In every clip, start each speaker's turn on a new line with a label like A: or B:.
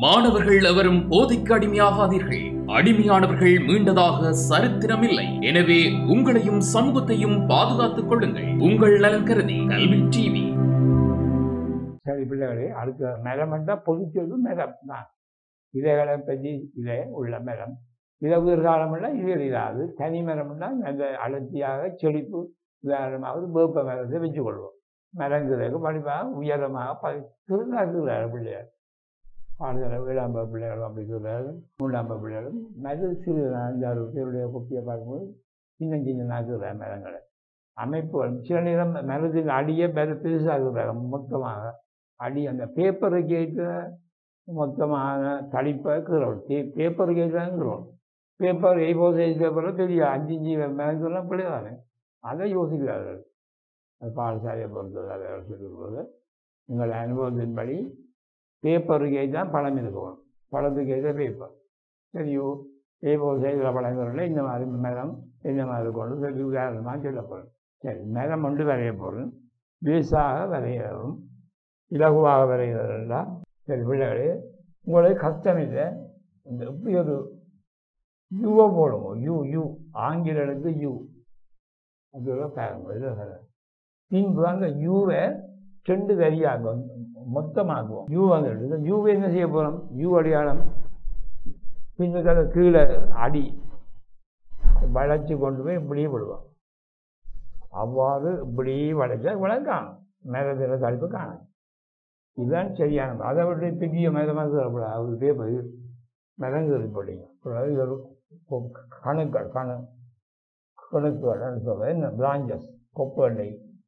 A: மாணவர்கள் எவரும் போதைக்கு அடிமையாகாதீர்கள் அடிமையானவர்கள் மீண்டதாக சரித்திரமில்லை எனவே உங்களையும் சமூகத்தையும் பாதுகாத்துக் கொள்ளுங்கள் உங்கள் நலன் கருதி கல்வி டிவி
B: சரி பிள்ளைகளே அடுத்த மரம் என்றால் பொதுச்சொல்லு மரம் தான் இலைகளை பற்றி இலை உள்ள மரம் இலவுதிர் காலமெல்லாம் இது இல்லாது தனி மரம்னா நல்ல அடர்த்தியாக செழிப்பு உதாரணமாக வேப்ப மரத்தை வச்சுக்கொள்வோம் மரங்கிறதுக்கு படிப்பாக உயரமாக ப திருநாட்டுகிறார் பிள்ளையார் பாடுகிற ஏழாம்ப பிள்ளைகளும் அப்படி சொல்கிறாரு மூன்றாம்ப பிள்ளைகளும் மது சிறு அஞ்சாறு பேருடைய குப்பியை பார்க்கும்போது சின்ன சின்ன நாக்குகிறார் மரங்களை அமைப்புகள் சில நேரம் மரத்தின் அடியை பெரு பெருசாகுறாங்க மொத்தமாக அடி அந்த பேப்பருக்கு ஏற்ற மொத்தமான தளிப்பை கீறோம் பே பேப்பருக்கு ஏற்றாங்கிறோம் பேப்பர் ஏ ஃபோர் சைஸ் பேப்பரில் பெரிய அஞ்சு இஞ்சி மேலாம் பிள்ளைதானே அதை யோசிக்கிறார்கள் அது பாடசாலையை பொறுத்தது அதை சொல்லும்போது உங்கள் அனுபவத்தின்படி பேப்பருக்கு ஏற்ற பழம் இருக்கணும் பழத்துக்கு ஏற்ற பேப்பர் சரியோ ஏ ஃபோர் சைஸில் பழம் வரல இந்த மாதிரி மரம் இந்த மாதிரி கொண்டு சொல்லி உதாரணமாக சொல்லப்படும் சரி மரம் ஒன்று வரைய போகிறோம் பேஸாக வரையவும் இலகுவாக வரைகிறதா சரி பிள்ளைகளே உங்களுக்கு கஷ்டம் இல்லை இந்த இப்படி ஒரு யூவை போடுவோம் யூ யூ ஆங்கில எழுத்து யூ அது பாருங்க இது பின்பு அந்த யூவை ரெண்டு வரியாகும் மொத்தமாக்குவோம் யூ வந்து யூவை என்ன செய்ய போகிறோம் யூ அடையாளம் பின்னுக்கு அதை கீழே அடி வளைச்சி கொண்டு போய் இப்படியே விடுவோம் அவ்வாறு இப்படி வளைச்சா இவ்வளவு காணும் மேலத்தில் தடுப்பு காணும் இதுதான் சரியான அதை விட்டு பெரிய மேதமாக சொல்லக்கூடாது அவர் பேப்பர் மிதங்கு போட்டீங்க அதாவது இது ஒரு கணுக்கள் கணு கணுக்குகள் சொல்ல என்ன பிராஞ்சஸ் கொப்பண்டை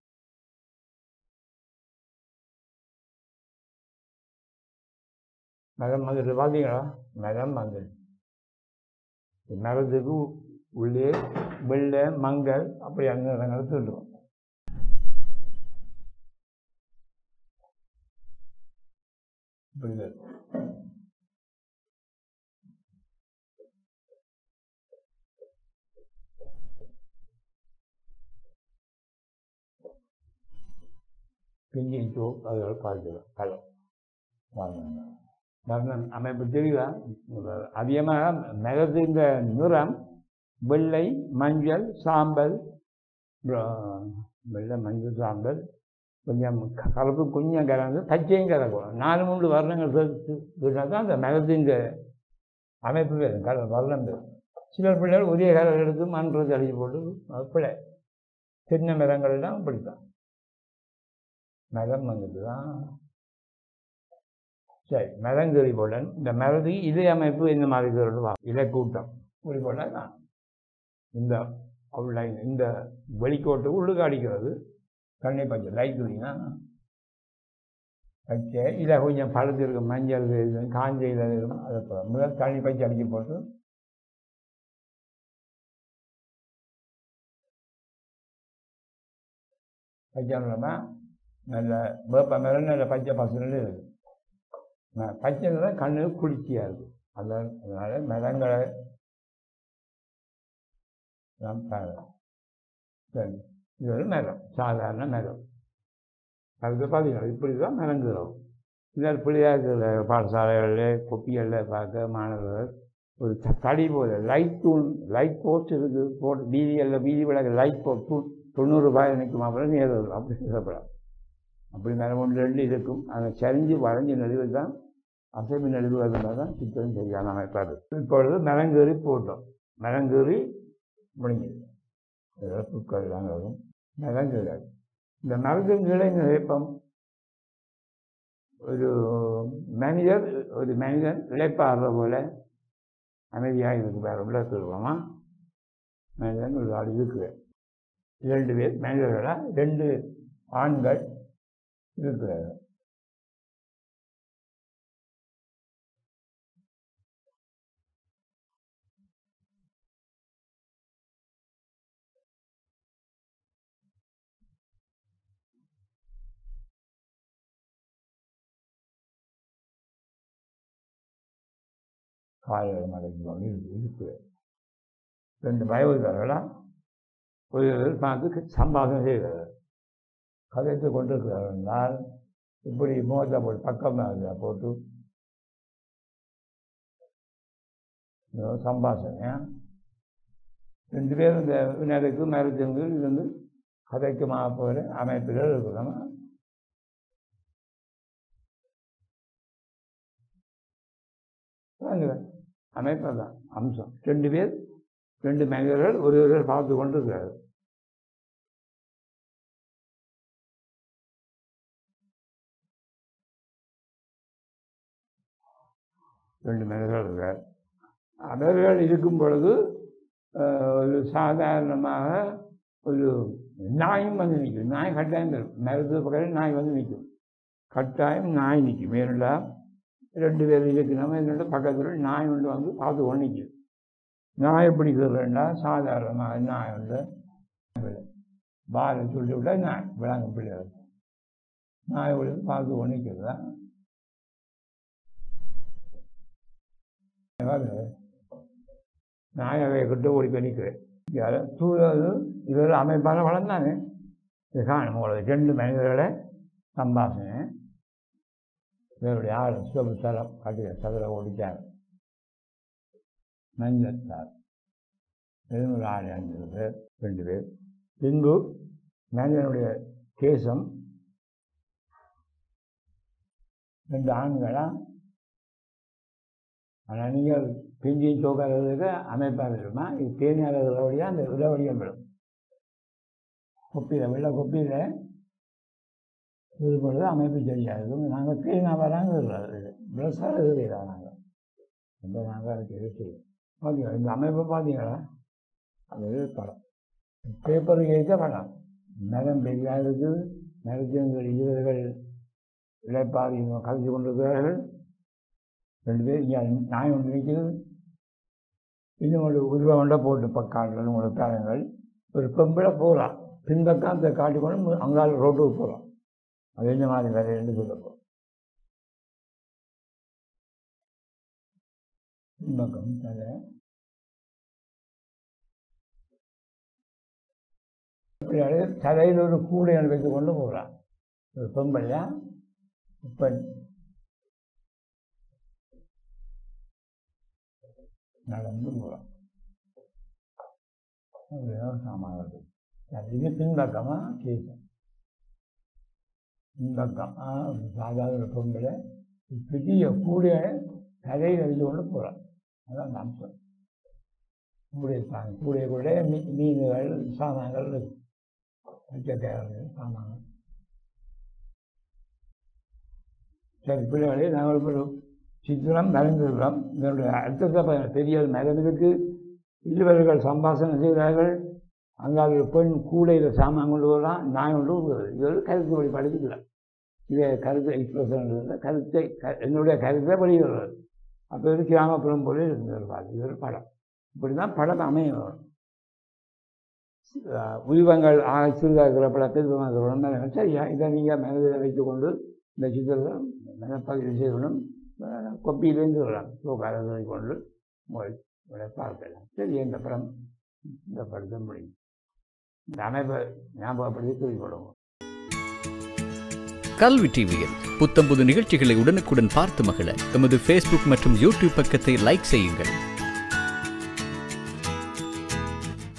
B: மரம் வந்துட்டு பார்த்தீங்களா மரம் வந்துட்டு மரத்துக்கு உள்ளே வெள்ளை மங்கள் அப்படி அந்த இடங்களை தூண்டுவோம் புரியுது பிஞ்சி சோப் அதோட பார்க்கலாம் கலம் வர்ணம் அமைப்பு தெரியுதா அதிகமாக மிளகு இந்த நிறம் வெள்ளை மஞ்சள் சாம்பல் வெள்ளை மஞ்சள் சாம்பல் கொஞ்சம் கலப்பு கொஞ்சம் கலந்து பச்சையும் கலக்கணும் நாலு மூன்று வர்ணங்கள் சேர்த்து தான் அந்த மிளகுங்க அமைப்பு வேறு கலர் வர்ணம் வேறு சிலர் பிள்ளைகள் உரிய கலர் எடுத்து மண்றது அடிச்சு போட்டு பிள்ளை சின்ன மரங்கள்லாம் பிடித்தான் மரம் வந்துட்டு தான் சரி மரங்கறி போடன் இந்த மரதி இதய அமைப்பு இந்த மாதிரி சொல்லுவா இலை கூட்டம் இப்படி போட்டால் தான் இந்த அவுட்லைன் இந்த வெளிக்கோட்டு உள்ளுக்கு அடிக்கிறது கண்ணை பச்சை லைட் குடினா பச்சை இதில் கொஞ்சம் பழுத்து இருக்கும் மஞ்சள் இருக்கும் காஞ்ச இதில் இருக்கும் அதை முதல் தண்ணி பச்சை அடிக்க போட்டு பச்சை இல்லாமல் நல்ல வேப்ப மேலே நல்ல பச்சை பசுன்னு இருக்குது பச்சை நிறம் கண்ணு குளிர்ச்சியாக இருக்கும் அதான் அதனால் மரங்களை சரி இது ஒரு மரம் சாதாரண மரம் அதுக்கு பார்த்தீங்கன்னா இப்படி தான் மரங்குறோம் இதனால் பிள்ளையார் பாடசாலைகளில் கொப்பிகளில் பார்க்க மாணவர்கள் ஒரு தடி போல லைட் தூண் லைட் போஸ்ட் இருக்குது போட்டு வீதிகளில் வீதி விளக்கு லைட் போட் தூண் தொண்ணூறு ரூபாய் நிற்கும் அப்புறம் நேரம் அப்படி சொல்லப்படாது அப்படி மரம் ஒன்று ரெண்டு இருக்கும் அதை சரிஞ்சு வளைஞ்சு நடுவது தான் அசைவு நடுவது தான் சித்திரம் சரியான அமைப்பாது இப்பொழுது மரங்கேறி போட்டோம் மரங்கேறி முடிஞ்சது புட்கள் தான் வரும் மரங்கீழல் இந்த மரத்தின் கீழே இந்த வெப்பம் ஒரு மனிதர் ஒரு மனிதன் இழைப்பாடுற போல அமைதியாக இருக்கு வேற உள்ள சொல்லுவோமா மனிதன் ஒரு ஆள் இருக்கு இரண்டு பேர் மனிதர்களாக ரெண்டு ஆண்கள் இருக்கிறார்கள் காய்கள் மறைஞ்சு இருக்கு ரெண்டு வயோதிகர்களா ஒரு பார்த்து சம்பாதனை செய்கிறார் கதைத்து கொண்டிருக்கிறார் என்றால் இப்படி முகத்தை போட்டு பக்கம் போட்டு இதோ சம்பாஷணை ரெண்டு பேரும் இந்த வினருக்கு மருத்துவங்க இது வந்து கதைக்குமாக போகிற அமைப்புகள் இருக்கிறோம் அமைப்பு தான் அம்சம் ரெண்டு பேர் ரெண்டு மனிதர்கள் ஒரு ஒருவர் பார்த்து கொண்டு இருக்கிறார் ரெண்டு மனிதர்கள் இருக்கார் அவர்கள் இருக்கும் பொழுது அஹ், ஒரு சாதாரணமாக ஒரு நாயும் வந்து நிற்கும் நாய் கட்டாயம் வரும் மருத்துவ பக்கம் நாய் வந்து நிற்கும் கட்டாயம் நாய் நிற்கும் ஏனெண்டா ரெண்டு பேர் இருக்கணும் என்னோட பக்கத்தில் நாய் ஒன்று வந்து பார்த்து கொண்டு நிற்கும் நாயை பிடிக்கிறதுண்டா சாதாரணமாக நாய் வந்து பாலை சொல்லி விட்டா நாய் விளாங்க பிள்ளைகள் நாய் ஒன்று பார்த்து கொண்டு நிற்கிறதா நாய் அவை கிட்ட ஓடி போய் நிற்கிறேன் சூழல் இதில் அமைப்பான வளர்ந்தானே இது காணும் உங்களுக்கு ரெண்டு மனிதர்களை சம்பாஷணை இவருடைய ஆள் சிவப்பு சரம் கட்டிய சதுர ஓடிச்சார் மஞ்சத்தார் எழுநூறு ஆள் அஞ்சு பேர் ரெண்டு பேர் பின்பு மனிதனுடைய கேசம் ரெண்டு ஆண்களா ஆனால் நீங்கள் பிஞ்சி தோக்கிறதுக்கு அமைப்பாக இருக்குமா இது தேனியாளர் வழியாக அந்த இளவடியம் விடும் கொப்பியில் வெள்ளை கொப்பியில் இது பொழுது அமைப்பு தெரியாது நாங்கள் தேனாக வராங்க ப்ளஸ்ஸாக இருக்கிறா நாங்கள் ரொம்ப நாங்கள் அதுக்கு இது செய்யும் ஓகே இந்த அமைப்பை பார்த்தீங்களா அது படம் பேப்பர் கேட்க படம் நகம் பெரியாக இருக்குது நரத்தியங்கள் இருவர்கள் இழைப்பாரி கலைச்சு கொண்டிருக்கிறார்கள் ரெண்டு பேர் இங்கே நாய் ஒன்று நிற்குது இன்னும் ஒரு உருவம் ஒன்றை போட்டு பக்காட்டில் உங்களுக்கு பாருங்கள் ஒரு பெம்பிளை போகலாம் பின்பக்கம் அந்த காட்டிக்கொண்டு அங்கால ரோட்டுக்கு போகலாம் அது என்ன மாதிரி வேறு என்று சொல்லப்போம் பின்பக்கம் தலை அப்படியே தலையில் ஒரு கூடை வைத்து கொண்டு போகலாம் ஒரு பெம்பையா பெண் நடந்து போகலாம் சாமான் இது பின்பக்கமா கேசம் பின்பக்கமா சாதாரண பொங்கலை பெரிய கூடைய கரையில் அடித்து கொண்டு போகலாம் அதான் அந்த அம்சம் கூடைய தாங்க கூடைய கூட மீ மீன்கள் சாமான்கள் இருக்கு பச்சைக்காய்கள் சாமான்கள் சரி பிள்ளைகளே நாங்கள் ஒரு சித்திரம் மறைந்திருக்கிறோம் இதனுடைய அடுத்த பெரிய மரபிற்கு இருவர்கள் சம்பாஷணை செய்தார்கள் அங்கால பெண் கூடையில் சாமான் கொண்டு வரலாம் நான் கொண்டு வருகிறது இது ஒரு கருத்து வழி படிக்கல இதை கருத்து எக்ஸ்பிரஷன் கருத்தை க என்னுடைய கருத்தை வெளியிடுறது அப்போ ஒரு கிராமப்புறம் போல இருந்தது பாரு இது ஒரு படம் இப்படி தான் படம் அமையும் உருவங்கள் ஆக சிறுதாக இருக்கிற படத்தை சரியா இதை நீங்கள் மனதில் வைத்துக்கொண்டு இந்த சித்திரத்தை மனப்பகுதி செய்யணும் கொப்பியிலேருந்து வரலாம் தூக்காரதை கொண்டு உங்களை பார்க்கலாம் சரி இந்த படம் இந்த படத்தை முடியும் இந்த அமைப்பை ஞாபகப்படுத்தி குறிப்பிடுவோம்
C: கல்வி டிவியில் புத்தம்புது நிகழ்ச்சிகளை உடனுக்குடன் பார்த்து மகிழ எமது ஃபேஸ்புக் மற்றும் யூடியூப் பக்கத்தை லைக் செய்யுங்கள்